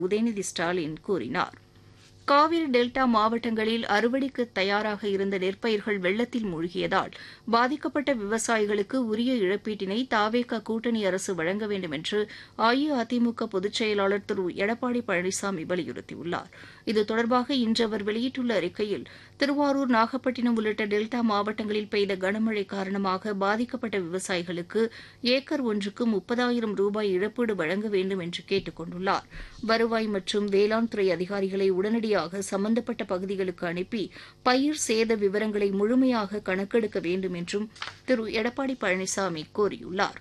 உதயநிதி ஸ்டாலின் கூறினார் காவிரி டெல்டா மாவட்டங்களில் அறுவடைக்கு தயாராக இருந்த நெற்பயிர்கள் வெள்ளத்தில் மூழ்கியதால் பாதிக்கப்பட்ட விவசாயிகளுக்கு உரிய இழப்பீட்டினை தாவேகா கூட்டணி அரசு வழங்க வேண்டும் என்று அஇஅதிமுக பொதுச் செயலாளர் திரு எடப்பாடி பழனிசாமி வலியுறுத்தியுள்ளார் இது தொடர்பாக இன்று அவர் வெளியிட்டுள்ள அறிக்கையில் திருவாரூர் நாகப்பட்டினம் உள்ளிட்ட டெல்டா மாவட்டங்களில் பெய்த கனமழை காரணமாக பாதிக்கப்பட்ட விவசாயிகளுக்கு ஏக்கர் ஒன்றுக்கு முப்பதாயிரம் ரூபாய் இழப்பீடு வழங்க வேண்டும் என்று கேட்டுக் கொண்டுள்ளார் வருவாய் மற்றும் வேளாண் துறை அதிகாரிகளை உடனடியாக சம்பந்தப்பட்ட பகுதிகளுக்கு அனுப்பி பயிர் சேத விவரங்களை முழுமையாக கணக்கெடுக்க வேண்டும் என்றும் திரு எடப்பாடி பழனிசாமி கோரியுள்ளார்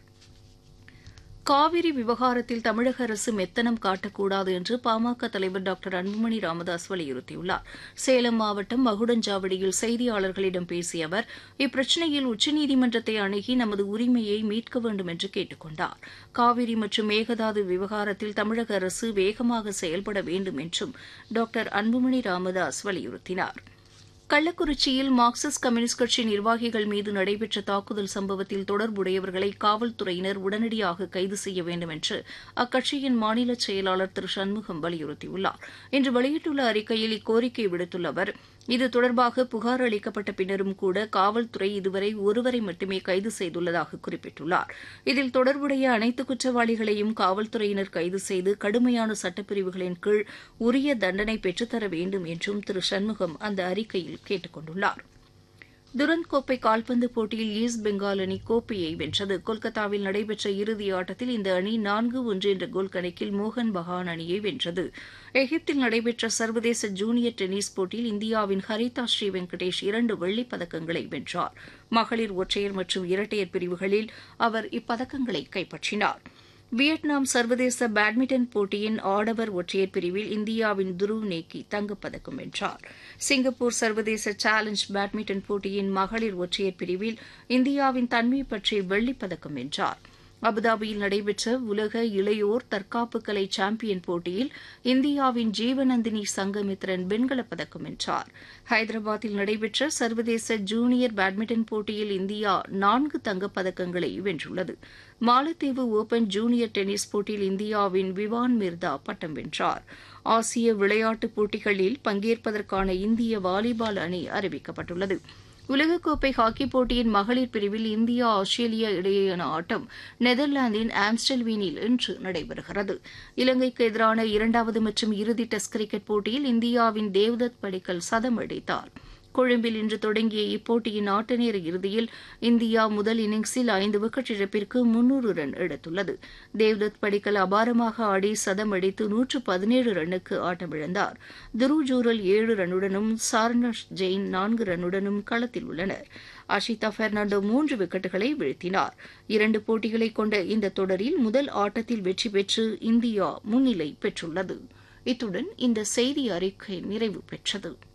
காவிரி விவகாரத்தில் தமிழக அரசு மெத்தனம் காட்டக்கூடாது என்று பாமக தலைவர் டாக்டர் அன்புமணி ராமதாஸ் வலியுறுத்தியுள்ளார் சேலம் மாவட்டம் மகுடஞ்சாவடியில் செய்தியாளர்களிடம் பேசிய அவர் இப்பிரச்சினையில் உச்சநீதிமன்றத்தை அணுகி நமது உரிமையை மீட்க வேண்டும் என்று கேட்டுக் கொண்டார் காவிரி மற்றும் மேகதாது விவகாரத்தில் தமிழக அரசு வேகமாக செயல்பட வேண்டும் என்றும் டாக்டர் அன்புமணி ராமதாஸ் வலியுறுத்தினார் கள்ளக்குறிச்சியில் மார்க்சிஸ்ட் கம்யூனிஸ்ட் கட்சி நிர்வாகிகள் மீது நடைபெற்ற தாக்குதல் சம்பவத்தில் தொடர்புடையவர்களை காவல்துறையினர் உடனடியாக கைது செய்ய வேண்டும் என்று அக்கட்சியின் மாநில செயலாளர் திரு சண்முகம் வலியுறுத்தியுள்ளார் இன்று வெளியிட்டுள்ள அறிக்கையில் இக்கோரிக்கை விடுத்துள்ள அவர் இது தொடர்பாக புகார் அளிக்கப்பட்ட பின்னரும் கூட காவல்துறை இதுவரை ஒருவரை மட்டுமே கைது செய்துள்ளதாக குறிப்பிட்டுள்ளார் இதில் தொடர்புடைய அனைத்து குற்றவாளிகளையும் காவல்துறையினர் கைது செய்து கடுமையான சட்டப்பிரிவுகளின் கீழ் உரிய தண்டனை பெற்றுத்தர வேண்டும் என்றும் திரு சண்முகம் அந்த அறிக்கையில் கேட்டுக் கொண்டுள்ளார் துரந்த் கோப்பை கால்பந்து போட்டியில் ஈஸ்ட் பெங்கால் அணி கோப்பையை வென்றது கொல்கத்தாவில் நடைபெற்ற இறுதி ஆட்டத்தில் இந்த அணி நான்கு ஒன்று என்ற கோல் கணக்கில் மோகன் பகான் அணியை வென்றது எகிப்தில் நடைபெற்ற சர்வதேச ஜூனியர் டென்னிஸ் போட்டியில் இந்தியாவின் ஹரிதா ஸ்ரீ வெங்கடேஷ் இரண்டு வெள்ளிப் பதக்கங்களை வென்றார் மகளிர் ஒற்றையர் மற்றும் இரட்டையர் பிரிவுகளில் அவர் இப்பதக்கங்களை கைப்பற்றினார் வியட்நாம் சர்வதேச பேட்மிண்டன் போட்டியின் ஆடவர் ஒற்றையர் பிரிவில் இந்தியாவின் துருவ் நேக்கி தங்கப்பதக்கம் வென்றார் சிங்கப்பூர் சர்வதேச சேலஞ்ச் பேட்மிண்டன் போட்டியின் மகளிர் ஒற்றையர் பிரிவில் இந்தியாவின் தன்மை பற்றி வெள்ளிப்பதக்கம் வென்றார் அபுதாபியில் நடைபெற்ற உலக இளையோர் தற்காப்பு கலை சாம்பியன் போட்டியில் இந்தியாவின் ஜீவநந்தினி சங்கமித்ரன் வெண்கலப் பதக்கம் வென்றார் ஹைதராபாத்தில் நடைபெற்ற சர்வதேச ஜூனியர் பேட்மிண்டன் போட்டியில் இந்தியா நான்கு தங்கப்பதக்கங்களை வென்றுள்ளது மாலத்தீவு ஓபன் ஜூனியர் டென்னிஸ் போட்டியில் இந்தியாவின் விவான் மிர்தா பட்டம் வென்றார் ஆசிய விளையாட்டுப் போட்டிகளில் பங்கேற்பதற்கான இந்திய வாலிபால் அணி அறிவிக்கப்பட்டுள்ளது உலகக்கோப்பை ஹாக்கி போட்டியின் மகளிர் பிரிவில் இந்தியா ஆஸ்திரேலியா இடையேயான ஆட்டம் நெதர்லாந்தின் ஆம்ஸ்டல்வீனில் இன்று நடைபெறுகிறது இலங்கைக்கு எதிரான இரண்டாவது மற்றும் இறுதி டெஸ்ட் கிரிக்கெட் போட்டியில் இந்தியாவின் தேவ்தத் படிக்கல் சதம் அடித்தார் கொழும்பில் இன்று தொடங்கிய இப்போட்டியின் ஆட்ட நேர இறுதியில் இந்தியா முதல் இன்னிங்ஸில் ஐந்து விக்கெட் இழப்பிற்கு முன்னூறு ரன் எடுத்துள்ளது தேவ்தத் படிக்கல் அபாரமாக ஆடி சதம் அடித்து நூற்று பதினேழு ரன்னுக்கு ஆட்டமிழந்தார் துருவ் ஜூரல் ஏழு ரன்னுடனும் சார்னஷ் ஜெயின் நான்கு ரன்னுடனும் களத்தில் உள்ளனர் அஷிதா பெர்னாண்டோ மூன்று விக்கெட்டுகளை வீழ்த்தினார் இரண்டு போட்டிகளை கொண்ட இந்த தொடரில் முதல் ஆட்டத்தில் வெற்றி பெற்று இந்தியா முன்னிலை பெற்றுள்ளது இத்துடன் இந்த செய்தி அறிக்கை நிறைவு பெற்றது